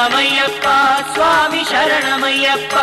ಶರಣಮಯ್ಯಪ್ಪ ಸ್ವಾಮಿ ಶರಣಮಯ್ಯಪ್ಪ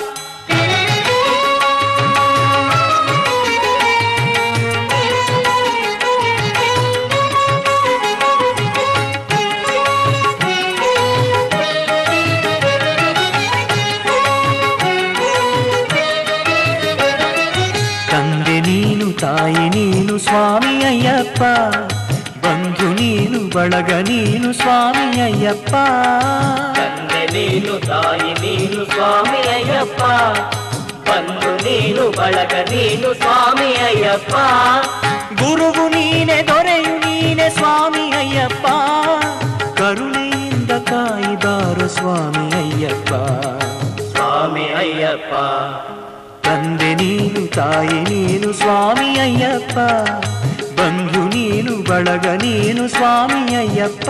ತಂದೆ ನೀನು ತಾಯಿ ನೀನು ಸ್ವಾಮಿ ಅಯ್ಯಪ್ಪ ಬಂಧು ನೀನು ಬಳಗ ನೀನು ಸ್ವಾಮಿ ಅಯ್ಯಪ್ಪ ತಂದೆ ನೀನು ತಾಯಿ ನೀನು ಸ್ವಾಮಿ ಅಯ್ಯಪ್ಪ ಬಂಧು ನೀನು ಬಳಗ ನೀನು ಸ್ವಾಮಿ ಅಯ್ಯಪ್ಪ ಗುರುವು ನೀನೆ ದೊರೆಯು ನೀನೆ ಸ್ವಾಮಿ ಅಯ್ಯಪ್ಪ ಕರುಣೆಯಿಂದ ಕಾಯಿದಾರು ಸ್ವಾಮಿ ಅಯ್ಯಪ್ಪ ಸ್ವಾಮಿ ಅಯ್ಯಪ್ಪ ತಂದೆ ನೀನು ತಾಯಿ ನೀನು ಸ್ವಾಮಿ ಅಯ್ಯಪ್ಪ ಬಂಧು ನೀನು ಬಳಗ ನೀನು ಸ್ವಾಮಿ ಅಯ್ಯಪ್ಪ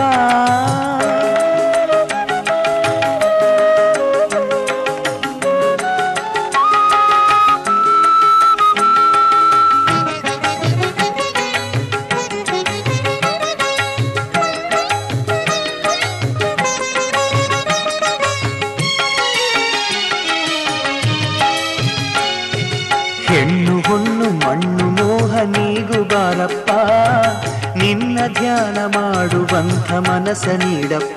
ಹೆಣ್ಣು ಹೊಣ್ಣು ಮಣ್ಣು ಮೋಹ ನೀಗು ಬಾರಪ್ಪ ನಿನ್ನ ಧ್ಯಾನ ಮಾಡುವಂಥ ಮನಸ ನೀಡಪ್ಪ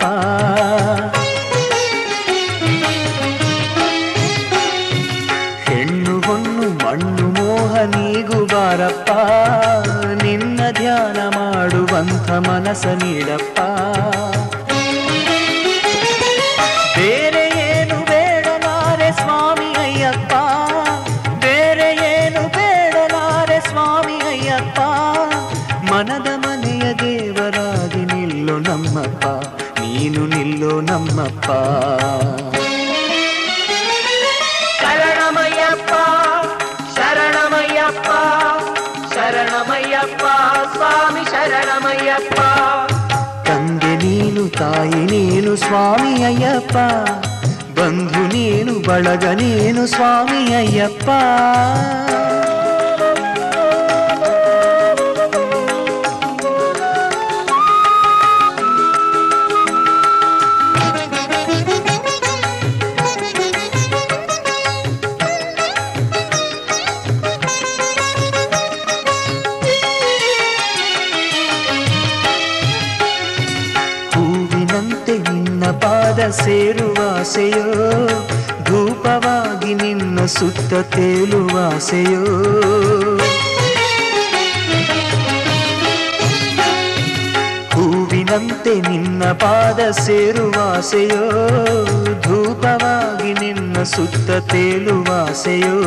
ಹೆಣ್ಣು ಹೊಣ್ಣು ಮಣ್ಣು ಮೋಹ ನೀಗು ಬಾರಪ್ಪ ನಿನ್ನ ಧ್ಯಾನ ಮಾಡುವಂಥ ಮನಸ ನೀಡಪ್ಪ ಬೇರೆ ಏನು ಬೇಡಲಾರೆ ಸ್ವಾಮಿ ಅಯ್ಯಪ್ಪ ಬೇರೆ ಏನು ಬೇಡಲಾರೆ ಸ್ವಾಮಿ ಅಯ್ಯಪ್ಪ ಮನದ ಮನೆಯ ದೇವರಾಗಿ ನಿಲ್ಲೋ ನಮ್ಮಪ್ಪ ನೀನು ನಿಲ್ಲೋ ನಮ್ಮಪ್ಪ ಶರಣಮಯ್ಯಪ್ಪ ಶರಣಮಯ್ಯಪ್ಪ ಶರಣಮಯ್ಯಪ್ಪ ಸ್ವಾಮಿ ಶರಣಮಯ್ಯಪ್ಪ ತಂದೆ ನೀನು ತಾಯಿ ನೀನು ಸ್ವಾಮಿ ಅಯ್ಯಪ್ಪ ಬಂಧು ನೀನು ಬಳಗ ನೀನು ಸ್ವಾಮಿ ಅಯ್ಯಪ್ಪ ಹೂವಿನಂತೆ ನಿನ್ನ ಪಾದ ಸೇರುವಾಸೆಯೋ ಧೂಪವಾಗಿ ನಿನ್ನ ಸುತ್ತ ತೇಲುವಾಸೆಯೋ ಹೂವಿನಂತೆ ನಿನ್ನ ಪಾದ ಸೇರುವಾಸೆಯೋ ಧೂಪವಾಗಿ ನಿನ್ನ ಸುತ್ತ ತೇಲುವಾಸೆಯೋ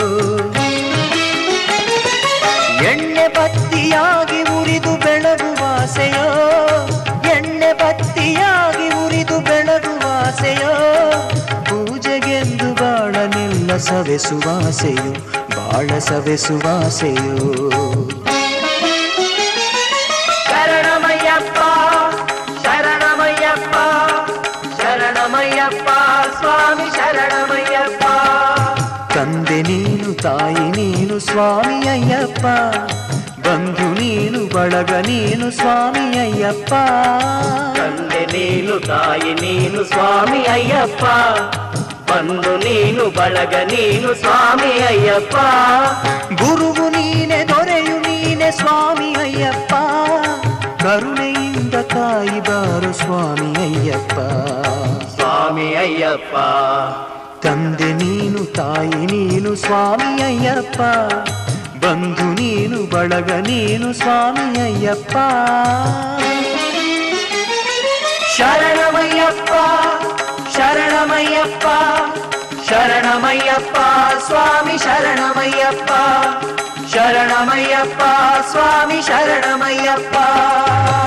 ಎಣ್ಣೆ ಬತ್ತಿಯಾಗಿ ಉರಿದು ಬೆಳಗುವಾಸೆಯೋ ಎಣ್ಣೆ ಬತ್ತಿಯಾಗಿ ಉರಿದು ಬೆಳಗುವಾಸೆಯೋ ಪೂಜೆಗೆಂದು ಬಾಳನೆಲ್ಲ ಸವೆಸುವಾಸೆಯೋ ಬಾಳ ಸವೆಸುವಾಸೆಯೋ ಶರಣಮಯ್ಯಪ್ಪ ಶರಣಮಯ್ಯಪ್ಪ ಶರಣಮಯ್ಯಪ್ಪ ಸ್ವಾಮಿ ಶರಣಮಯ್ಯಪ್ಪ ತಂದೆ ನೀನು ತಾಯಿ ನೀನು ಸ್ವಾಮಿ ಅಯ್ಯಪ್ಪ ಬಂಧು ನೀನು ಬಳಗ ನೀನು ಸ್ವಾಮಿ ಅಯ್ಯಪ್ಪ ತಂದೆ ನೀನು ತಾಯಿ ನೀನು ಸ್ವಾಮಿ ಅಯ್ಯಪ್ಪ ಬಂದು ನೀನು ಬಳಗ ನೀನು ಸ್ವಾಮಿ ಅಯ್ಯಪ್ಪ ಗುರುವು ನೀನೆ ದೊರೆಯು ನೀನೆ ಸ್ವಾಮಿ ಅಯ್ಯಪ್ಪ ಕರುಣೆಯಿಂದ ಕಾಯಿಬಾರು ಸ್ವಾಮಿ ಅಯ್ಯಪ್ಪ ಸ್ವಾಮಿ ಅಯ್ಯಪ್ಪ ತಂದೆ ನೀನು ತಾಯಿ ನೀನು ಸ್ವಾಮಿ ಅಯ್ಯಪ್ಪ ಬಂಧು ನೀನು ಬಳಗ ನೀನು ಸ್ವಾಮಿ ಅಯ್ಯಪ್ಪ ಶರಣಮಯ್ಯಪ್ಪ ಶರಣಮಯ್ಯಪ್ಪ ಶರಣಮಯ್ಯಪ್ಪ ಸ್ವಾಮಿ ಶರಣಮಯ್ಯಪ್ಪ ಶರಣಮಯ್ಯಪ್ಪ ಸ್ವಾಮಿ ಶರಣಮಯ್ಯಪ್ಪ